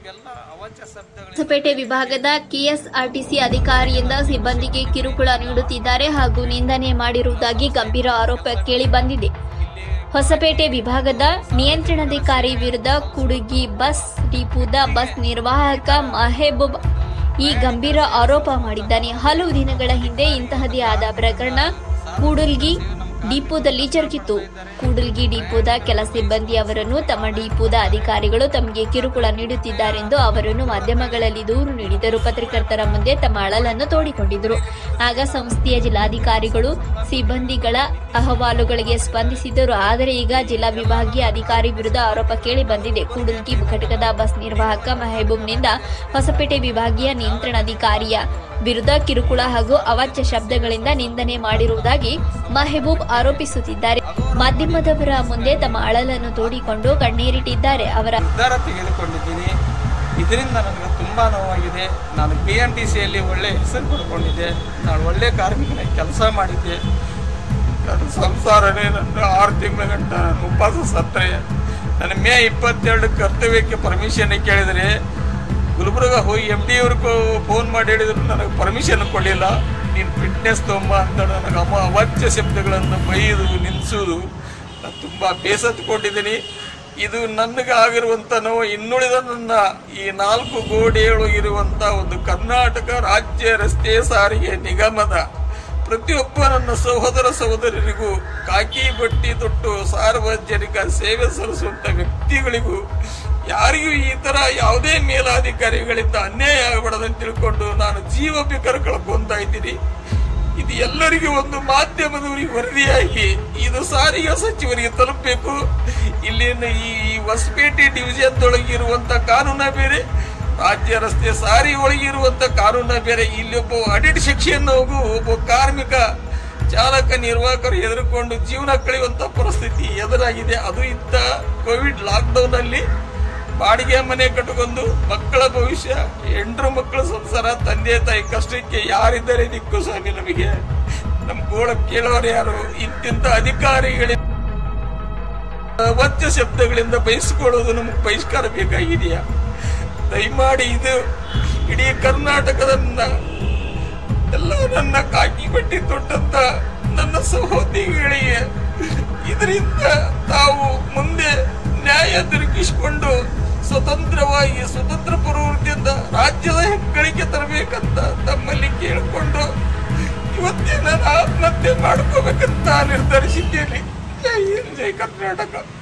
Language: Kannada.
ನಮಗೆಲ್ಲ ಅವಾಚ್ಯ ಶಬ್ದಗಳು ಹೊಸಪೇಟೆ ವಿಭಾಗದ ಕೆಎಸ್ಆರ್ಟಿಸಿ ಅಧಿಕಾರಿಯಿಂದ ಸಿಬ್ಬಂದಿಗೆ ಕಿರುಕುಳ ನೀಡುತ್ತಿದ್ದಾರೆ ಹಾಗೂ ನಿಂದನೆ ಮಾಡಿರುವುದಾಗಿ ಗಂಭೀರ ಆರೋಪ ಕೇಳಿ ಬಂದಿದೆ ಹೊಸಪೇಟೆ ವಿಭಾಗದ ನಿಯಂತ್ರಣಾಧಿಕಾರಿ ವಿರುದ್ಧ ಕುಡುಗಿ ಬಸ್ ಡಿಪೋದ ಬಸ್ ನಿರ್ವಾಹಕ ಮಹಬೂಬ್ ಈ ಗಂಭೀರ ಆರೋಪ ಮಾಡಿದ್ದಾನೆ ಹಲವು ದಿನಗಳ ಹಿಂದೆ ಇಂತಹದೇ ಆದ ಪ್ರಕರಣ ಕೂಡಲ್ಗಿ ಡಿಪೋದಲ್ಲಿ ಜರುಗಿತು ಕೂಡಲ್ಗಿ ಡಿಪೋದ ಕೆಲ ಸಿಬ್ಬಂದಿ ಅವರನ್ನು ತಮ್ಮ ಡಿಪೋದ ಅಧಿಕಾರಿಗಳು ತಮಗೆ ಕಿರುಕುಳ ನೀಡುತ್ತಿದ್ದಾರೆಂದು ಅವರನ್ನು ಮಾಧ್ಯಮಗಳಲ್ಲಿ ದೂರು ನೀಡಿದರು ಪತ್ರಕರ್ತರ ಮುಂದೆ ತಮ್ಮ ಅಳಲನ್ನು ತೋಡಿಕೊಂಡಿದ್ದರು ಆಗ ಸಂಸ್ಥೆಯ ಜಿಲ್ಲಾಧಿಕಾರಿಗಳು ಸಿಬ್ಬಂದಿಗಳ ಅಹವಾಲುಗಳಿಗೆ ಸ್ಪಂದಿಸಿದರು ಆದರೆ ಈಗ ಜಿಲ್ಲಾ ವಿಭಾಗೀಯ ಅಧಿಕಾರಿ ವಿರುದ್ಧ ಆರೋಪ ಕೇಳಿ ಬಂದಿದೆ ಕೂಡಲ್ಗಿ ಘಟಕದ ಬಸ್ ನಿರ್ವಾಹಕ ಮೆಹಬೂಬ್ನಿಂದ ಹೊಸಪೇಟೆ ವಿಭಾಗೀಯ ನಿಯಂತ್ರಣಾಧಿಕಾರಿಯ ವಿರುದ್ಧ ಕಿರುಕುಳ ಹಾಗೂ ಅವಾಚ್ಯ ಶಬ್ದಗಳಿಂದ ನಿಂದನೆ ಮಾಡಿರುವುದಾಗಿ ಮೆಹಬೂಬ್ ಆರೋಪಿಸುತ್ತಿದ್ದಾರೆ ಮಾಧ್ಯಮದವರ ಮುಂದೆ ತಮ್ಮ ಅಳಲನ್ನು ತೋಡಿಕೊಂಡು ಕಣ್ಣೀರಿಟ್ಟಿದ್ದಾರೆ ಅವರ ನಿರ್ಧಾರ ತೆಗೆದುಕೊಂಡಿದ್ದೀನಿ ಇದರಿಂದ ನನಗೆ ತುಂಬ ನೋವಾಗಿದೆ ನಾನು ಬಿ ಎನ್ ಟಿ ಸಿಯಲ್ಲಿ ಒಳ್ಳೆ ಹೆಸರು ಪಡ್ಕೊಂಡಿದ್ದೆ ನಾನು ಒಳ್ಳೆ ಕಾರ್ಮಿಕನಾಗಿ ಕೆಲಸ ಮಾಡಿದ್ದೆ ನನ್ನ ಸಂಸಾರನೇ ನನ್ನ ಆರು ತಿಂಗಳ ಗಂಟ ನಾನು ಉಪವಾಸ ಸತ್ತರೆ ನನ್ನ ಮೇ ಇಪ್ಪತ್ತೆರಡು ಕರ್ತವ್ಯಕ್ಕೆ ಪರ್ಮಿಷನ್ ಕೇಳಿದರೆ ಗುಲ್ಬರ್ಗ ಹೋಗಿ ಎಮ್ ಡಿ ಅವ್ರಿಗೂ ಫೋನ್ ಮಾಡಿ ಹೇಳಿದ್ರು ನನಗೆ ಪರ್ಮಿಷನ್ ಕೊಡಲಿಲ್ಲ ನೀನು ಫಿಟ್ನೆಸ್ ತೊಂಬ ಅಂತ ನನಗೆ ಅಮ್ಮ ಅವಾಚ್ಯ ಶಬ್ದಗಳನ್ನು ಬೈದು ನಿಲ್ಲಿಸೋದು ನಾನು ತುಂಬ ಬೇಸತ್ತುಕೊಂಡಿದ್ದೀನಿ ಇದು ನನಗೆ ಆಗಿರುವಂಥ ನೋವು ಇನ್ನುಳಿದ ನನ್ನ ಈ ನಾಲ್ಕು ಗೋಡೆಯೊಳಗಿರುವಂಥ ಒಂದು ಕರ್ನಾಟಕ ರಾಜ್ಯ ರಸ್ತೆ ಸಾರಿಗೆ ನಿಗಮದ ಪ್ರತಿಯೊಬ್ಬ ನನ್ನ ಸಹೋದರ ಸಹೋದರರಿಗೂ ಕಾಕಿ ಬಟ್ಟಿ ತೊಟ್ಟು ಸಾರ್ವಜನಿಕ ಸೇವೆ ಸಲ್ಲಿಸುವಂಥ ವ್ಯಕ್ತಿಗಳಿಗೂ ಯಾರಿಗೂ ಈ ತರ ಯಾವುದೇ ಮೇಲಾಧಿಕಾರಿಗಳಿಂದ ಅನ್ಯಾಯ ಆಗಬಾರ್ದಂತ ತಿಳ್ಕೊಂಡು ನಾನು ಜೀವ ಬೇಕಾದ್ರೆ ಕಳ್ಕೊಂತಾ ಇದ್ದೀನಿ ಇದು ಎಲ್ಲರಿಗೂ ಒಂದು ಮಾಧ್ಯಮದವರಿಗೆ ವರದಿಯಾಗಿ ಇದು ಸಾರಿಗೆ ಸಚಿವರಿಗೆ ತಲುಪಬೇಕು ಇಲ್ಲಿನ ಈ ಹೊಸಪೇಟೆ ಡಿವಿಷನ್ದೊಳಗಿರುವಂತ ಕಾನೂನ ಬೇರೆ ರಾಜ್ಯ ರಸ್ತೆ ಸಾರಿಗೆ ಒಳಗಿರುವಂತ ಕಾನೂನ ಬೇರೆ ಇಲ್ಲಿ ಒಬ್ಬ ಅಡಿಟ್ ಸೆಕ್ಷನ್ ಒಬ್ಬ ಕಾರ್ಮಿಕ ಚಾಲಕ ನಿರ್ವಾಹಕರು ಎದುರುಕೊಂಡು ಜೀವನ ಕಳೆಯುವಂತ ಪರಿಸ್ಥಿತಿ ಎದುರಾಗಿದೆ ಅದು ಇತ್ತ ಕೋವಿಡ್ ಲಾಕ್ಡೌನ್ ಅಲ್ಲಿ ಬಾಡಿಗೆ ಮನೆ ಕಟ್ಟಿಕೊಂಡು ಮಕ್ಕಳ ಭವಿಷ್ಯ ಹೆಂಡ್ರು ಮಕ್ಕಳ ಸಂಸಾರ ತಂದೆ ತಾಯಿ ಕಷ್ಟಕ್ಕೆ ಯಾರಿದ್ದಾರೆ ದಿಕ್ಕು ಸ್ವಾಮಿ ನಮಗೆ ನಮ್ ಗೋಳ ಕೇಳೋರು ಯಾರು ಇಂತಿಂತ ಅಧಿಕಾರಿಗಳಿಂದ ಅವಾಚ್ಯ ಶಬ್ದಗಳಿಂದ ಬಯಸ್ಕೊಳ್ಳೋದು ನಮಗೆ ಬಹಿಷ್ಕಾರ ಬೇಕಾಗಿದೆಯಾ ದಯಮಾಡಿ ಇದು ಇಡೀ ಕರ್ನಾಟಕದ ನನ್ನ- ಎಲ್ಲ ನನ್ನ ಕಾಕಿ ಬಟ್ಟಿ ತೊಟ್ಟಂತ ನನ್ನ ಸಹೋದ್ಯೋಗಿಗಳಿಗೆ ಇದರಿಂದ ತಾವು ಮುಂದೆ ನ್ಯಾಯ ದೊರಕಿಸಿಕೊಂಡು ಸ್ವತಂತ್ರವಾಗಿ ಸ್ವತಂತ್ರ ಪ್ರವೃತ್ತಿಯಿಂದ ರಾಜ್ಯದ ಹೆಗ್ಗಳಿಕೆ ತರಬೇಕಂತ ತಮ್ಮಲ್ಲಿ ಕೇಳಿಕೊಂಡು ಇವತ್ತೇ ನಾನು ಆತ್ಮಹತ್ಯೆ ಮಾಡ್ಕೋಬೇಕಂತ ನಿರ್ಧರಿಸಿದ್ದೇನೆ ಜೈ ಹಿಂದ್, ಜೈ ಕರ್ನಾಟಕ